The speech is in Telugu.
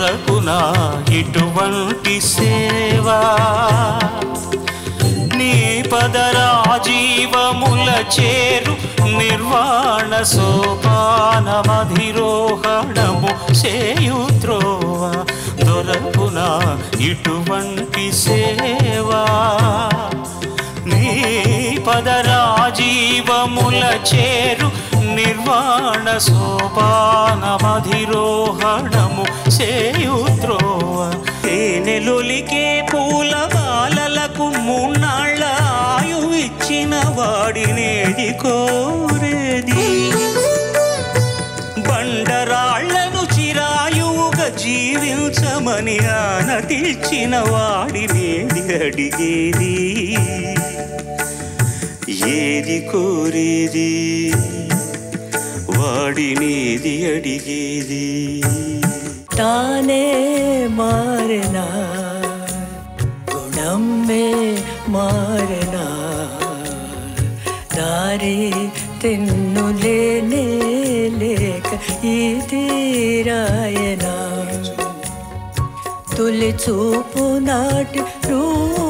దొరకునా ఇటువంటి సేవా నీ పదరాజీవముల చేరు నిర్వాణ సోపానమధిరోహణము చేయుత్రోవ దొరకున ఇటువంటి సేవా నీ పదరాజీవముల చేరు నిర్వాణ సోపానమధిరోహణము చేయుత్రోవ తేనెలొలికే పూల బాలలకు మూన్నాళ్ళ ఆయు ఇచ్చిన వాడినేది కోరేది బండరాళ్లను చిరాయువుగా జీవించమని ఆనతిల్చిన వాడినేది అడిగేది ఏది కోరేది వాడినేది అడిగేది ताने मारना गुणम में मारना దారి తెన్ను లేనే లేక ఇది రాయనా తొలి చూపు నాటి రూ